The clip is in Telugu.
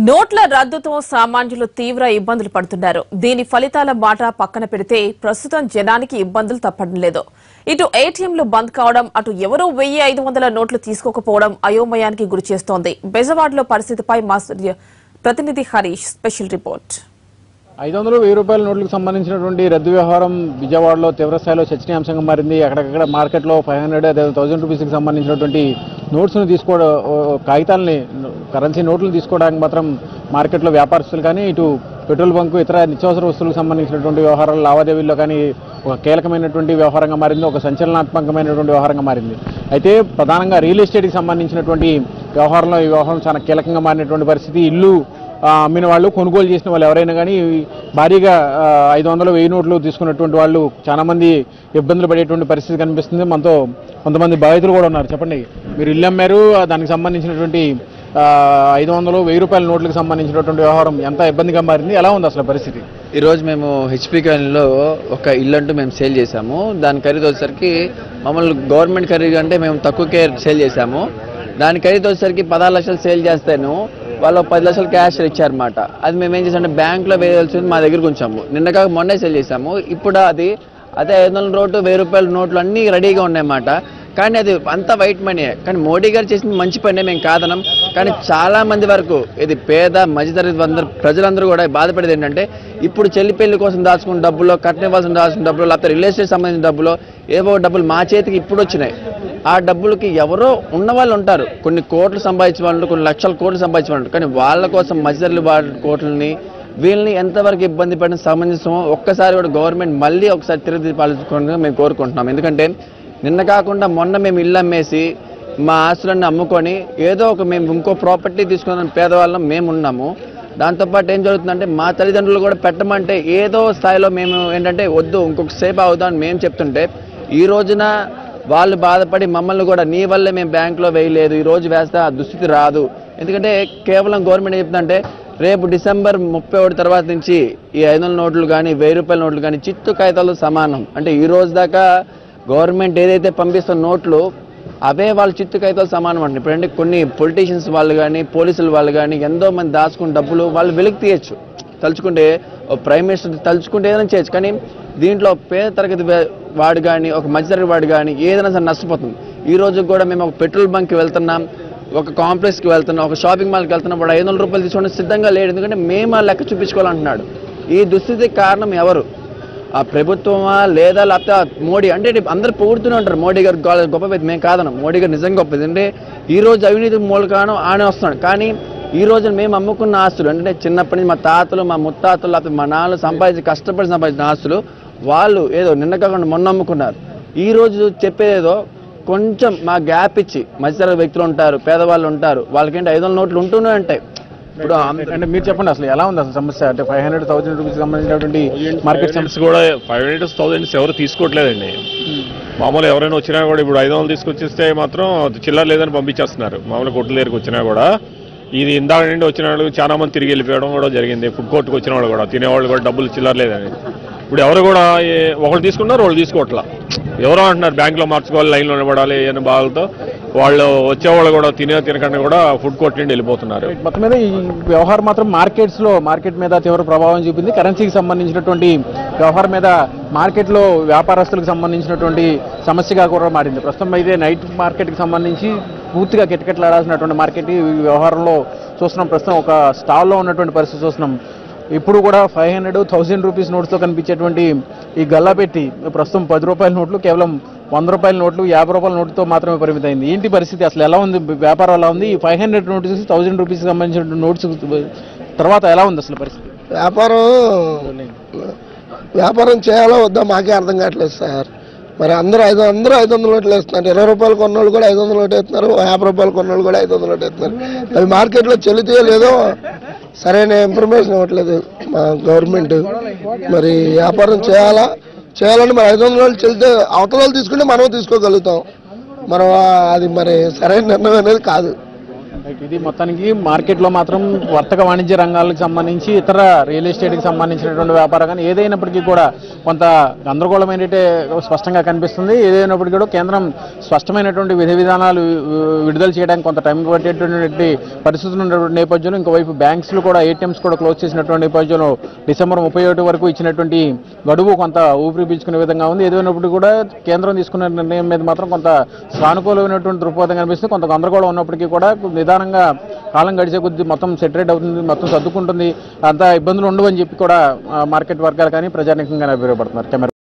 నోట్ల రద్దుతో సామాన్యులు తీవ్ర ఇబ్బందులు పడుతున్నారు దీని ఫలితాల మాట పక్కన పెడితే ప్రస్తుతం జనానికి ఇబ్బందులు తప్పడం లేదు ఇటు ఏటీఎంలు బంద్ కావడం అటు ఎవరూ వెయ్యి ఐదు వందల నోట్లు తీసుకోకపోవడం అయోమయానికి గురి చేస్తోంది బెజవాడలో పరిస్థితిపై మా ప్రతినిధి హరీష్ స్పెషల్ రిపోర్ట్ ఐదు వందలు వెయ్యి రూపాయల నోట్లకు సంబంధించినటువంటి రద్దు వ్యవహారం విజయవాడలో తీవ్రస్థాయిలో చర్చనీయాంశంగా మారింది అక్కడక్కడ మార్కెట్లో ఫైవ్ హండ్రెడ్ అదే థౌసండ్ రూపీస్కి సంబంధించినటువంటి నోట్స్ను తీసుకోవడం ఓ, కాగితాలని కరెన్సీ నోట్లను తీసుకోవడానికి మాత్రం మార్కెట్లో వ్యాపారస్తులు కానీ ఇటు పెట్రోల్ బంకు ఇతర నిత్యావసర వస్తువులకు సంబంధించినటువంటి వ్యవహారాల లావాదేవీల్లో కానీ ఒక కీలకమైనటువంటి వ్యవహారంగా మారింది ఒక సంచలనాత్మకమైనటువంటి వ్యవహారంగా మారింది అయితే ప్రధానంగా రియల్ ఎస్టేట్కి సంబంధించినటువంటి వ్యవహారంలో ఈ వ్యవహారం చాలా కీలకంగా మారినటువంటి పరిస్థితి ఇల్లు ఆ, అమ్మిన వాళ్ళు కొనుగోలు చేసిన వాళ్ళు ఎవరైనా కానీ భారీగా ఆ, ఐదు వందలు వెయ్యి నోట్లు తీసుకున్నటువంటి వాళ్ళు చాలా మంది ఇబ్బందులు పడేటువంటి పరిస్థితి కనిపిస్తుంది మనతో కొంతమంది బాధితులు కూడా ఉన్నారు చెప్పండి మీరు ఇల్లు అమ్మారు ఆ, దానికి సంబంధించినటువంటి ఆ, ఐదు వందలు వెయ్యి రూపాయల నోట్లకు సంబంధించినటువంటి వ్యవహారం ఎంత ఇబ్బందిగా మారింది ఎలా ఉంది అసలు పరిస్థితి ఈరోజు మేము హెచ్పి కాలనీలో ఒక ఇల్లు అంటూ మేము సేల్ చేశాము దాని ఖరీదు వచ్చేసరికి మమ్మల్ని గవర్నమెంట్ ఖరీదు అంటే మేము తక్కువకే సేల్ చేశాము దాని ఖరీదు వచ్చేసరికి పదహారు లక్షలు సేల్ చేస్తాను వాళ్ళు ఒక పది లక్షలు క్యాష్ ఇచ్చారన్నమాట అది మేము ఏం చేసామంటే బ్యాంక్లో వేయాల్సింది మా దగ్గరకు ఉంచాము నిన్న కాక మొన్నే సేల్ చేశాము ఇప్పుడు అది అదే ఐదు వందల నోటు వెయ్యి రూపాయల నోట్లు అన్నీ రెడీగా ఉన్నాయన్నమాట కానీ అది అంత వైట్ మనీ కానీ మోడీ గారు చేసిన మంచి పనే మేము కాదనం కానీ చాలా మంది వరకు ఇది పేద మధ్యతరగతి అందరు ప్రజలందరూ కూడా బాధపడేది ఏంటంటే ఇప్పుడు చెల్లి పెళ్లి కోసం దాచుకున్న డబ్బులో కట్నం ఇవ్వాల్సిన దాచుకున్న డబ్బులు లేకపోతే రియల్ ఎస్టేట్ సంబంధించిన డబ్బులు ఏవో డబ్బులు మా చేతికి ఇప్పుడు వచ్చినాయి ఆ డబ్బులకి ఎవరో ఉన్న వాళ్ళు ఉంటారు కొన్ని కోట్లు సంపాదించిన వాళ్ళు కొన్ని లక్షల కోట్లు సంపాదించిన వాళ్ళు కానీ వాళ్ళ కోసం మధ్యతరగతి వాళ్ళ కోట్లని వీళ్ళని ఎంతవరకు ఇబ్బంది పడిన సమంజసమో ఒక్కసారి కూడా గవర్నమెంట్ మళ్ళీ ఒకసారి తిరిగి పాలించుకోవడానికి మేము కోరుకుంటున్నాం ఎందుకంటే నిన్న కాకుండా మొన్న మేము ఇల్లు అమ్మేసి మా ఆస్తులన్నీ అమ్ముకొని ఏదో ఒక మేము ఇంకో ప్రాపర్టీ తీసుకున్న పేదవాళ్ళం మేము ఉన్నాము దాంతోపాటు ఏం జరుగుతుందంటే మా తల్లిదండ్రులు కూడా పెట్టమంటే ఏదో స్థాయిలో మేము ఏంటంటే వద్దు ఇంకొక సేపు అవుదామని మేము చెప్తుంటే ఈ రోజున వాళ్ళు బాధపడి మమ్మల్ని కూడా నీ వల్లే మేము బ్యాంకులో వేయలేదు ఈ రోజు వేస్తే ఆ దుస్థితి రాదు ఎందుకంటే కేవలం గవర్నమెంట్ చెప్తుందంటే రేపు డిసెంబర్ ముప్పై ఒకటి తర్వాత నుంచి ఈ ఐదు వందల నోట్లు కానీ వెయ్యి రూపాయల నోట్లు కానీ చిత్తు కాగితాలు సమానం అంటే ఈ రోజు దాకా గవర్నమెంట్ ఏదైతే పంపిస్తున్న నోట్లు అవే వాళ్ళ చిత్తు కాగితాలు సమానం అండి ఇప్పుడంటే కొన్ని పొలిటీషియన్స్ వాళ్ళు కానీ పోలీసులు వాళ్ళు కానీ ఎంతో మంది దాచుకున్న డబ్బులు వాళ్ళు వెలికి తీయచ్చు తలుచుకుంటే ఓ ప్రైమ్ మినిస్టర్ తలుచుకుంటే ఏదైనా చేయొచ్చు కానీ దీంట్లో పేద తరగతి వే- వాడు కానీ ఒక మధ్యతరగతి వాడు కానీ ఏదైనా సరే నష్టపోతుంది ఈ రోజు కూడా మేము ఒక పెట్రోల్ బంక్కి వెళ్తున్నాం ఒక కాంప్లెక్స్కి వెళ్తున్నాం ఒక షాపింగ్ మాల్కి వెళ్తున్నాం వాడు ఐదు వందల రూపాయలు తీసుకోవడానికి సిద్ధంగా లేడు ఎందుకంటే మేము ఆ లెక్క చూపించుకోవాలంటున్నాడు ఈ దుస్థితికి కారణం ఎవరు ఆ ప్రభుత్వమా లేదా లేకపోతే ఆ మోడీ అంటే ఇది అందరూ పొగుడుతూనే ఉంటారు మోడీ గారు గొ- గొప్ప వ్యక్తి మేము కాదనం మోడీ గారు నిజంగా గొప్పది అంటే ఈ రోజు అవినీతి మూల కారణం ఆయన వస్తున్నాడు కానీ ఈ రోజు మేము అమ్ముకున్న ఆస్తులు అంటే చిన్నప్పటి నుంచి మా తాతలు మా ముత్తాతలు లేకపోతే మా నాన్నలు సంపాదించి కష్టపడి సంపాదించిన ఆస్తులు వాళ్ళు ఏదో నిన్న కాకుండా మొన్న అమ్ముకున్నారు ఈ రోజు చెప్పేదేదో కొంచెం మా గ్యాప్ ఇచ్చి మధ్యతరగతి వ్యక్తులు ఉంటారు పేదవాళ్ళు ఉంటారు వాళ్ళకేంటి ఐదు వందల నోట్లు ఉంటూనే ఉంటాయి ఇప్పుడు అంత- అంటే మీరు చెప్పండి అసలు ఎలా ఉంది అసలు సమస్య అంటే ఫైవ్ హండ్రెడ్ థౌసండ్ రూపీస్ సంబంధించినటువంటి మార్కెట్ సమస్య సమస్య కూడా ఫైవ్ హండ్రెడ్ థౌసండ్స్ ఎవరు తీసుకోవట్లేదండి మామూలు ఎవరైనా వచ్చినా కూడా ఇప్పుడు ఐదు వందలు తీసుకొచ్చిస్తే మాత్రం చిల్లర లేదని పంపించేస్తున్నారు మామూలు కొట్ల దగ్గరికి వచ్చినా కూడా ఇది ఇందాక నుండి వచ్చిన వాళ్ళు చాలా మంది తిరిగి వెళ్ళిపోవడం కూడా జరిగింది ఫుడ్ కోర్టుకు వచ్చిన వాళ్ళు కూడా తినేవాళ్ళు కూడా డబ్బులు చిల్లర లేదని ఇప్పుడు ఎవరు కూడా ఏ- ఒకళ్ళు తీసుకున్నారు వాళ్ళు తీసుకోవట్లా ఎవరో అంటున్నారు బ్యాంకులో మార్చుకోవాలి లైన్లో నిలబడాలి అని బాధలతో వాళ్ళు వచ్చేవాళ్ళు కూడా తినే తినకుండా కూడా ఫుడ్ కోర్ట్ నుండి వెళ్ళిపోతున్నారు మొత్తం మీద ఈ వ్యవహారం మాత్రం మార్కెట్స్ లో మార్కెట్ మీద తీవ్ర ప్రభావం చూపింది కరెన్సీకి సంబంధించినటువంటి వ్యవహారం మీద మార్కెట్ లో వ్యాపారస్తులకు సంబంధించినటువంటి సమస్యగా కూడా మారింది ప్రస్తుతం అయితే నైట్ మార్కెట్ కి సంబంధించి పూర్తిగా కిటకిటలాడాల్సినటువంటి మార్కెట్ ఈ వ్యవహారంలో చూస్తున్నాం ప్రస్తుతం ఒక స్టాల్ లో ఉన్నటువంటి పరిస్థితి చూస్తున్నాం ఇప్పుడు కూడా ఫైవ్ హండ్రెడ్ థౌసండ్ రూపీస్ నోట్స్తో కనిపించేటువంటి ఈ గల్లా పెట్టి ప్రస్తుతం పది రూపాయల నోట్లు కేవలం వంద రూపాయల నోట్లు యాభై రూపాయల నోటుతో మాత్రమే పరిమితమైంది ఏంటి పరిస్థితి అసలు ఎలా ఉంది వ్యాపారం ఎలా ఉంది ఈ five hundred notes thousand rupees సంబంధించిన నోట్స్ తర్వాత ఎలా ఉంది అసలు పరిస్థితి వ్యాపారం వ్యాపారం చేయాలో వద్దా మాకే అర్థం కావట్లేదు సార్ మరి అందరూ ఐదు అందరూ ఐదు వందల నోట్లు వేస్తున్నారు ఇరవై రూపాయలు కొన్నోళ్ళు కూడా ఐదు వందల నోటు వేస్తున్నారు యాభై రూపాయలు కొన్నోళ్ళు కూడా ఐదు వందల నోటు వేస్తున్నారు అవి మార్కెట్లో చెల్లితే లేదో సరైన ఇన్ఫర్మేషన్ ఇవ్వట్లేదు మా గవర్నమెంట్ మరి వ్యాపారం చేయాలా చేయాలని మరి ఐదు వందల నోట్లు చెల్లితే అవతల వాళ్ళు తీసుకుంటే మనం తీసుకోగలుగుతాం మనం ఆ- అది మరి సరైన నిర్ణయం అనేది కాదు ఇది మొత్తానికి మార్కెట్లో మాత్రం వర్తక వాణిజ్య రంగాలకు సంబంధించి ఇతర రియల్ ఎస్టేట్కి సంబంధించినటువంటి వ్యాపారం కానీ ఏదైనప్పటికీ కూడా కొంత గందరగోళమైనట్టే స్పష్టంగా కనిపిస్తుంది ఏదైనప్పటికీ కూడా కేంద్రం స్పష్టమైనటువంటి విధి విధానాలు వి- విడుదల చేయడానికి కొంత టైం పట్టేటువంటి పరిస్థితులు ఉన్నటువంటి నేపథ్యంలో ఇంకోవైపు బ్యాంక్స్లు కూడా ఏటీఎంస్ కూడా క్లోజ్ చేసినటువంటి నేపథ్యంలో డిసెంబర్ ముప్పై ఒకటి వరకు ఇచ్చినటువంటి గడువు కొంత ఊపిరి పీల్చుకునే విధంగా ఉంది ఏదైనప్పటికీ కూడా కేంద్రం తీసుకున్న నిర్ణయం మీద మాత్రం కొంత సానుకూలమైనటువంటి దృక్పథం కనిపిస్తుంది కొంత గందరగోళం ఉన్నప్పటికీ కూడా నిదానంగా కాలం గడిచే కొద్దీ మొత్తం సెటరేట్ అవుతుంది మొత్తం సర్దుకుంటుంది అంత ఇబ్బందులు ఉండవని చెప్పి కూడా ఆ, మార్కెట్ వర్గాలు కానీ ప్రజానికంగా అభిప్రాయపడుతున్నారు కెమెరా